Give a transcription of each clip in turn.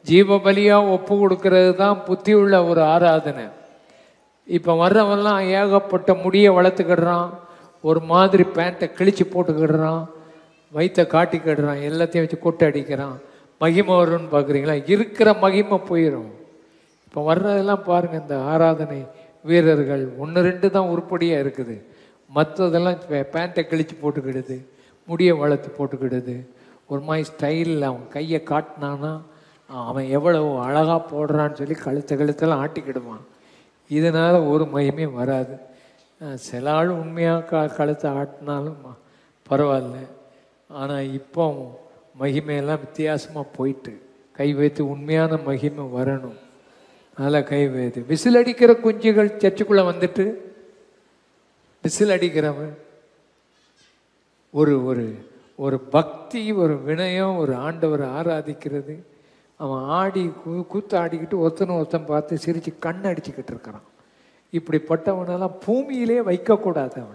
ஜீவ பலியா ஒப்பு கொடுக்கறது தான் புத்தி உள்ள ஒரு ஆராதனை இப்போ வர்றவன்லாம் ஏகப்பட்ட முடியை வளர்த்துக்கிடுறான் ஒரு மாதிரி பேண்ட்டை கிழிச்சு போட்டுக்கிடுறான் வயிற்ற காட்டிக்கிடுறான் எல்லாத்தையும் வச்சு கொட்டை அடிக்கிறான் மகிமை வரும்னு பார்க்குறீங்களா இருக்கிற மகிமை போயிடும் இப்போ வர்றதெல்லாம் பாருங்க இந்த ஆராதனை வீரர்கள் ஒன்று ரெண்டு தான் உருப்படியாக இருக்குது மற்றதெல்லாம் பேண்ட்டை கிழிச்சு போட்டுக்கிடுது முடியை வளர்த்து போட்டுக்கிடுது ஒரு மாதிரி ஸ்டைலில் அவன் கையை காட்டினானா அவன் எவ்வளவு அழகாக போடுறான்னு சொல்லி கழுத்து கழுத்தெல்லாம் ஆட்டிக்கிடுவான் இதனால் ஒரு மகிமையும் வராது அஹ் சில ஆள் உண்மையாக க கழுத்தை ஆட்டினாலும் ம- பரவாயில்ல ஆனால் இப்போ மகிமையெல்லாம் வித்தியாசமாக போயிட்டு கை வைத்து உண்மையான மகிமை வரணும் அதனால் கை வைத்து விசில் அடிக்கிற குஞ்சுகள் சர்ச்சுக்குள்ளே வந்துட்டு விசில் அடிக்கிறவன் ஒரு ஒரு ஒரு பக்தி ஒரு வினயம் ஒரு ஆண்டவரை ஆராதிக்கிறது அவன் ஆடி கூ கூத்து ஆடிக்கிட்டு ஒருத்தனை ஒருத்தன் பார்த்து சிரித்து கண் அடிச்சுக்கிட்டு இருக்கிறான் இப்படிப்பட்டவனெல்லாம் பூமியிலே வைக்கக்கூடாது அவன்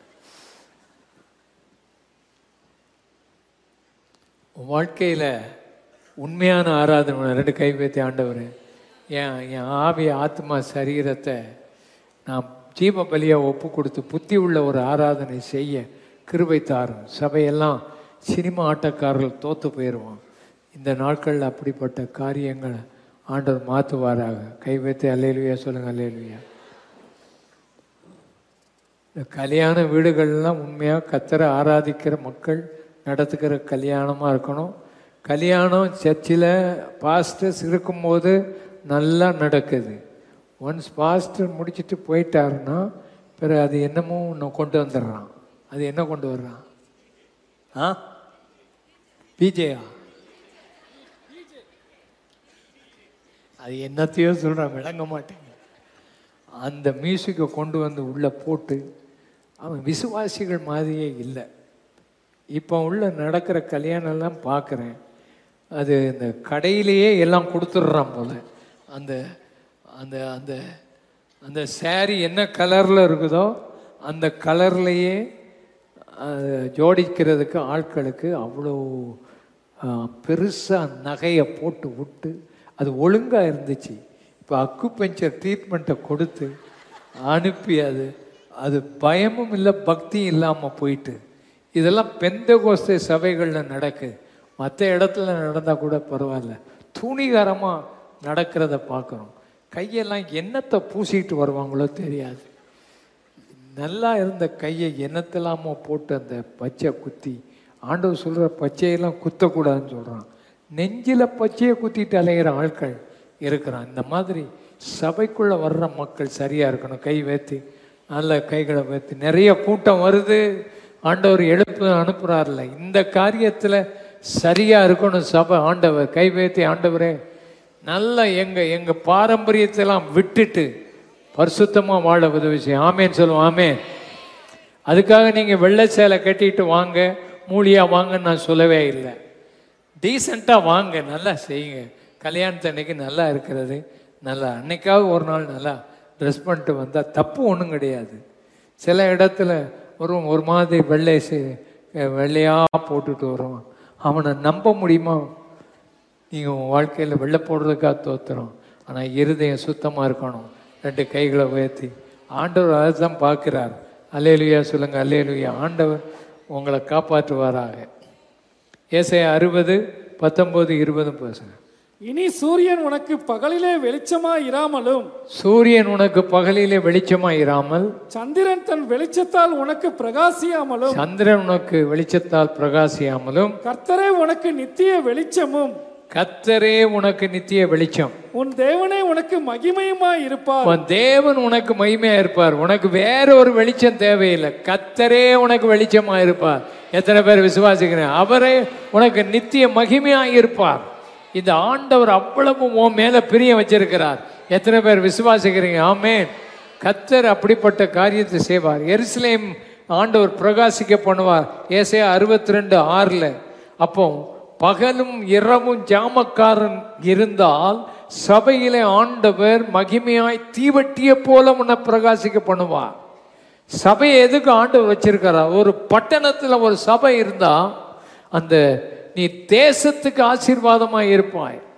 உன் வாழ்க்கையில் உண்மையான ஆராதனை ரெண்டு கை வைத்து ஆண்டவர் என் என் ஆவி ஆத்மா சரீரத்தை நான் ஜீவ பலியாக ஒப்பு கொடுத்து புத்தி உள்ள ஒரு ஆராதனை செய்ய கிருபை தாரும் சபையெல்லாம் சினிமா ஆட்டக்காரர்கள் தோத்து போயிடுவான் இந்த நாட்களில் அப்படிப்பட்ட காரியங்களை ஆண்டவர் மாற்றுவாராக கை வைத்து அல்லேலுயா சொல்லுங்க அல்லேலுயா இந்த கல்யாண வீடுகள்லாம் உண்மையாக கத்தரை ஆராதிக்கிற மக்கள் நடத்துக்கிற கல்யாணமாக இருக்கணும் கல்யாணம் சர்ச்சில் பாஸ்டர்ஸ் இருக்கும்போது நல்லா நடக்குது ஒன்ஸ் பாஸ்டர் முடிச்சிட்டு போயிட்டாருன்னா பிறகு அது என்னமோ ஒன்று கொண்டு வந்துடுறான் அது என்ன கொண்டு வர்றான் ஆ பிஜேயா அது என்னத்தையோ சொல்கிறான் விளங்க மாட்டேங்க அந்த மியூசிக்கை கொண்டு வந்து உள்ளே போட்டு அவன் விசுவாசிகள் மாதிரியே இல்லை இப்போ உள்ள நடக்கிற கல்யாணம்லாம் பார்க்குறேன் அது இந்த கடையிலேயே எல்லாம் கொடுத்துட்றான் போல அந்த அந்த அந்த அந்த saree என்ன கலரில் இருக்குதோ அந்த கலர்லேயே ஜோடிக்கிறதுக்கு ஆட்களுக்கு அவ்வளோ பெருசாக நகையை போட்டு விட்டு அது ஒழுங்காக இருந்துச்சு இப்போ அக்குபஞ்சர் ட்ரீட்மெண்ட்டை கொடுத்து அனுப்பி அது அது பயமும் இல்லை பக்தியும் இல்லாமல் போயிட்டு இதெல்லாம் பெந்த கோஸ்தை சபைகளில் நடக்குது மற்ற இடத்துல நடந்தால் கூட பரவாயில்ல துணிகரமாக நடக்கிறத பார்க்குறோம் கையெல்லாம் என்னத்தை பூசிக்கிட்டு வருவாங்களோ தெரியாது நல்லா இருந்த கையை என்னத்தெல்லாமோ போட்டு அந்த பச்சை குத்தி ஆண்டவர் சொல்கிற பச்சையெல்லாம் குத்தக்கூடாதுன்னு சொல்கிறான் நெஞ்சில் பச்சையை குத்திட்டு அலைகிற ஆட்கள் இருக்கிறான் இந்த மாதிரி சபைக்குள்ளே வர்ற மக்கள் சரியாக இருக்கணும் கை வைத்து நல்ல கைகளை வைத்து நிறைய கூட்டம் வருது ஆண்டவர் எழுப்பு அனுப்புகிறார்ல இந்த காரியத்தில் சரியாக இருக்கணும் சபை ஆண்டவர் கை வைத்து ஆண்டவரே நல்லா எங்கள் எங்கள் பாரம்பரியத்தெல்லாம் விட்டுட்டு பரிசுத்தமாக வாழ உதவி செய்யும் ஆமேன்னு சொல்லுவோம் ஆமேன் அதுக்காக நீங்கள் வெள்ளை சேலை கட்டிட்டு வாங்க மூலியாக வாங்கன்னு நான் சொல்லவே இல்லை டீசெண்டாக வாங்க நல்லா செய்யுங்க கல்யாணத்து அன்னைக்கு நல்லா இருக்கிறது நல்லா அன்னைக்காவது ஒரு நாள் நல்லா ட்ரெஸ் பண்ணிட்டு வந்தால் தப்பு ஒன்றும் கிடையாது சில இடத்துல ஒரு ஒரு மாதிரி வெள்ளை சே- வெள்ளையாக போட்டுட்டு வருவான் அவனை நம்ப முடியுமா நீங்கள் உங்கள் வாழ்க்கையில் வெள்ளை போடுறதுக்காக தோத்துறோம் ஆனால் இருதயம் சுத்தமாக இருக்கணும் ரெண்டு கைகளை உயர்த்தி ஆண்டவர் அதை தான் பார்க்குறார் அல்லேலுயா சொல்லுங்க அல்லேலுயா ஆண்டவர் உங்களை காப்பாற்றுவாராக ஏசாயா அறுபது பத்தொம்போது இருபதும் பேசுங்க இனி சூரியன் உனக்கு பகலிலே வெளிச்சமா இராமலும் சூரியன் உனக்கு பகலிலே வெளிச்சமாக இராமல் சந்திரன் தன் வெளிச்சத்தால் உனக்கு பிரகாசியாமலும் சந்திரன் உனக்கு வெளிச்சத்தால் பிரகாசியாமலும் கர்த்தரே உனக்கு நித்திய வெளிச்சமும் கத்தரே உனக்கு நித்திய வெளிச்சம் உன் தேவனே உனக்கு மகிமையுமாய் இருப்பார் உன் தேவன் உனக்கு மகிமையா இருப்பார் உனக்கு வேற ஒரு வெளிச்சம் தேவையில்லை கத்தரே உனக்கு வெளிச்சமா இருப்பார் எத்தனை பேர் விசுவாசிக்கிறேன் அவரே உனக்கு நித்திய மகிமையா இருப்பார் இந்த ஆண்டவர் அவ்வளவு உன் மேல பிரியம் வச்சிருக்கிறார் எத்தனை பேர் விசுவாசிக்கிறீங்க ஆமென் கத்தர் அப்படிப்பட்ட காரியத்தை செய்வார் எருசலேம் ஆண்டவர் பிரகாசிக்க பண்ணுவார் ஏசையா அறுபத்தி ரெண்டு ஆறுல அப்போ பகலும் இரவும் ஜாமக்காரன் இருந்தால் சபையிலே ஆண்டவர் மகிமையாய் தீவட்டிய போல உன்னை பிரகாசிக்க பண்ணுவார் சபையை எதுக்கு ஆண்டவர் வச்சிருக்கிறார் ஒரு பட்டணத்துல ஒரு சபை இருந்தா அந்த நீ தேசத்துக்கு ஆசீர்வாதமா இருப்பாய்